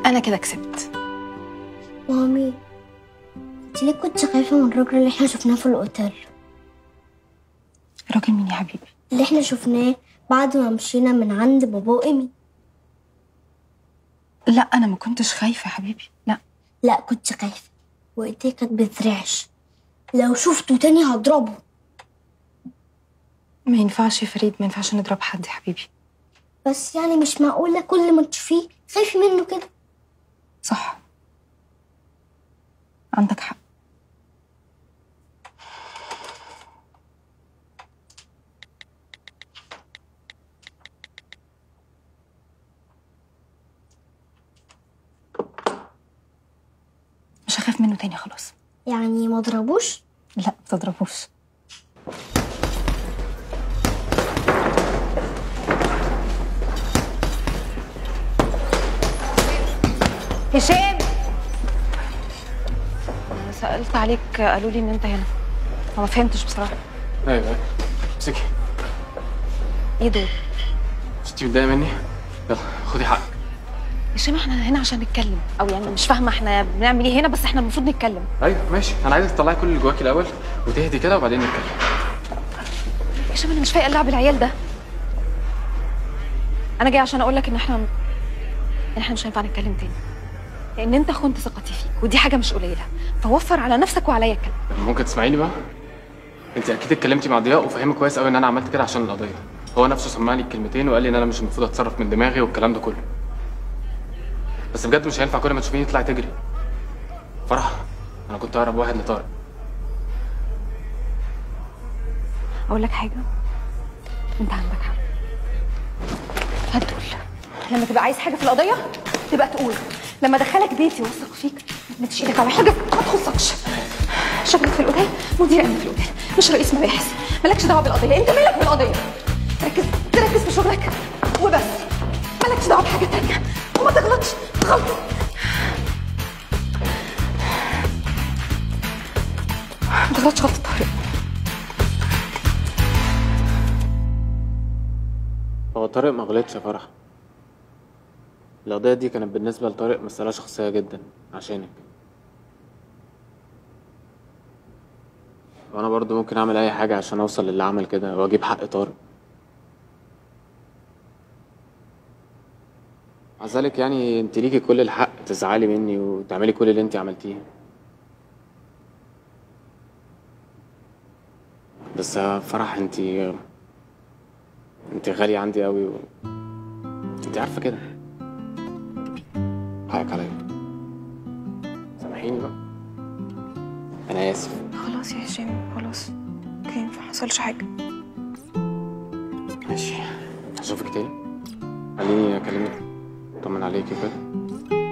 انا كده كسبت مامي انت ليه كنت خايفة من الراجل اللي احنا شفناه في الأوتيل راجل مين يا حبيبي اللي احنا شفناه بعد ما مشينا من عند بابا وإيمي لا انا ما كنتش خايفه يا حبيبي لا لا كنت خايفة وإيديه كانت بترعش لو شفته تاني هضربه ما ينفعش يا فريد ما ينفعش نضرب حد يا حبيبي بس يعني مش معقولة كل ما تشوفيه خايفة منه كده صح عندك حق مش هخاف منه تاني خلاص يعني ما ضربوش لا ما تضربوش هشام أنا سألت عليك قالوا لي إن أنت هنا ما فهمتش بصراحة ايوه ايوه امسكي إيه دول؟ مش انتي متضايقه مني يلا خدي حقك هشام احنا هنا عشان نتكلم أو يعني مش فاهمة احنا بنعمل إيه هنا بس احنا المفروض نتكلم ايوه ماشي انا عايزك تطلعي كل اللي جواكي الاول وتهدي كده وبعدين نتكلم هشام أنا مش فايقة اللعب العيال ده أنا جاي عشان أقول لك إن احنا إن احنا مش هينفع نتكلم تاني لأن أنت خنت ثقتي فيك ودي حاجة مش قليلة فوفر على نفسك وعليا الكلام طب ممكن تسمعيني بقى انت اكيد اتكلمتي مع ضياء وفهمك كويس قوي ان انا عملت كده عشان القضيه هو نفسه سمعني الكلمتين وقال لي ان انا مش المفروض اتصرف من دماغي والكلام ده كله بس بجد مش هينفع كل ما تشوفيني تطلعي تجري فرح انا كنت اقرب واحد لطارق أقول لك حاجة أنت عندك حق هتقول لما تبقى عايز حاجة في القضية تبقى تقول لما ادخلك بيتي واثق فيك ما تمدش ايدك على حاجة ما تخصكش شغلك في الأوتيل مدير أمن في الأوتيل مش رئيس مباحث مالكش دعوة بالقضية أنت مالك بالقضية ركز تركز في شغلك وبس مالكش دعوة بحاجة تانية وما تغلطش غلطة ما تغلطش غلطة طارق هو طارق ما غلطش يا فرح القضيه دي كانت بالنسبه لطارق مساله شخصيه جدا عشانك وانا برضو ممكن اعمل اي حاجه عشان اوصل للي عمل كده واجيب حق طارق مع ذلك يعني انت ليكي كل الحق تزعلي مني وتعملي كل اللي انت عملتيه بس يا فرح انت انت غالية عندي قوي و... انت عارفة كده حقك عليا سامحيني بقى انا اسف خلاص يا هشام خلاص اوكي ما حصلش حاجة ماشي هشوفك تاني خليني اكلمك اطمن عليكي وكده